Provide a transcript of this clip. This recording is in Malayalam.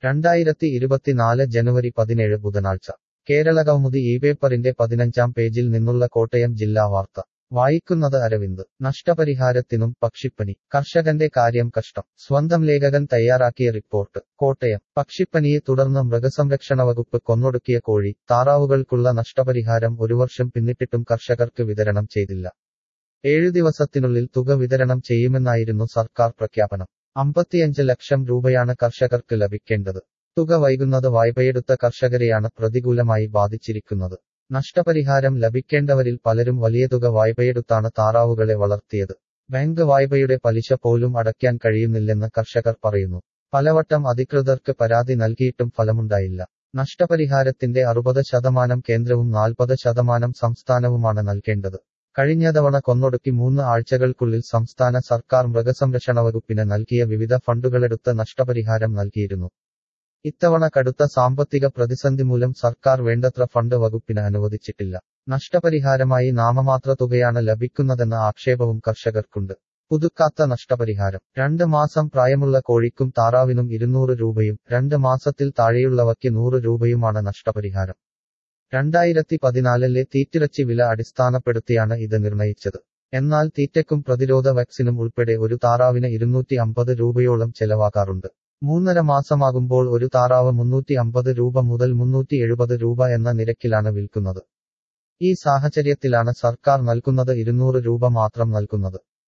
രണ്ടായിരത്തി ഇരുപത്തിനാല് ജനുവരി പതിനേഴ് ബുധനാഴ്ച കേരള കൗമുദി ഈ പേപ്പറിന്റെ പതിനഞ്ചാം പേജിൽ നിന്നുള്ള കോട്ടയം ജില്ലാ വാർത്ത വായിക്കുന്നത് അരവിന്ദ് നഷ്ടപരിഹാരത്തിനും പക്ഷിപ്പനി കർഷകന്റെ കാര്യം കഷ്ടം സ്വന്തം ലേഖകൻ തയ്യാറാക്കിയ റിപ്പോർട്ട് കോട്ടയം പക്ഷിപ്പനിയെ തുടർന്ന് മൃഗസംരക്ഷണ വകുപ്പ് കൊന്നൊടുക്കിയ കോഴി താറാവുകൾക്കുള്ള നഷ്ടപരിഹാരം ഒരു വർഷം പിന്നിട്ടിട്ടും കർഷകർക്ക് വിതരണം ചെയ്തില്ല ഏഴു ദിവസത്തിനുള്ളിൽ തുക വിതരണം ചെയ്യുമെന്നായിരുന്നു സർക്കാർ പ്രഖ്യാപനം അമ്പത്തിയഞ്ച് ലക്ഷം രൂപയാണ് കർഷകർക്ക് ലഭിക്കേണ്ടത് തുക വൈകുന്നത് വായ്പയെടുത്ത കർഷകരെയാണ് പ്രതികൂലമായി ബാധിച്ചിരിക്കുന്നത് നഷ്ടപരിഹാരം ലഭിക്കേണ്ടവരിൽ പലരും വലിയ തുക വായ്പയെടുത്താണ് താറാവുകളെ വളർത്തിയത് ബാങ്ക് വായ്പയുടെ പലിശ പോലും അടയ്ക്കാൻ കഴിയുന്നില്ലെന്ന് കർഷകർ പറയുന്നു പലവട്ടം അധികൃതർക്ക് പരാതി നൽകിയിട്ടും ഫലമുണ്ടായില്ല നഷ്ടപരിഹാരത്തിന്റെ അറുപത് ശതമാനം കേന്ദ്രവും നാൽപ്പത് ശതമാനം സംസ്ഥാനവുമാണ് നൽകേണ്ടത് കഴിഞ്ഞ തവണ കൊന്നൊടുക്കി മൂന്ന് ആഴ്ചകൾക്കുള്ളിൽ സംസ്ഥാന സർക്കാർ മൃഗസംരക്ഷണ വകുപ്പിന് നൽകിയ വിവിധ ഫണ്ടുകളെടുത്ത് നഷ്ടപരിഹാരം നൽകിയിരുന്നു ഇത്തവണ കടുത്ത സാമ്പത്തിക പ്രതിസന്ധി മൂലം സർക്കാർ വേണ്ടത്ര ഫണ്ട് വകുപ്പിന് അനുവദിച്ചിട്ടില്ല നഷ്ടപരിഹാരമായി നാമമാത്ര തുകയാണ് ലഭിക്കുന്നതെന്ന ആക്ഷേപവും കർഷകർക്കുണ്ട് പുതുക്കാത്ത നഷ്ടപരിഹാരം രണ്ട് മാസം പ്രായമുള്ള കോഴിക്കും താറാവിനും ഇരുന്നൂറ് രൂപയും രണ്ട് മാസത്തിൽ താഴെയുള്ളവയ്ക്ക് നൂറ് രൂപയുമാണ് നഷ്ടപരിഹാരം രണ്ടായിരത്തി പതിനാലിലെ തീറ്റിറച്ചി വില അടിസ്ഥാനപ്പെടുത്തിയാണ് ഇത് നിർണയിച്ചത് എന്നാൽ തീറ്റയ്ക്കും പ്രതിരോധ വാക്സിനും ഉൾപ്പെടെ ഒരു താറാവിന് ഇരുന്നൂറ്റി അമ്പത് രൂപയോളം ചെലവാകാറുണ്ട് മൂന്നര മാസമാകുമ്പോൾ ഒരു താറാവ് മുന്നൂറ്റി അമ്പത് രൂപ മുതൽ മുന്നൂറ്റി എഴുപത് രൂപ എന്ന നിരക്കിലാണ് വിൽക്കുന്നത് ഈ സാഹചര്യത്തിലാണ് സർക്കാർ നൽകുന്നത് ഇരുന്നൂറ് രൂപ മാത്രം നൽകുന്നത്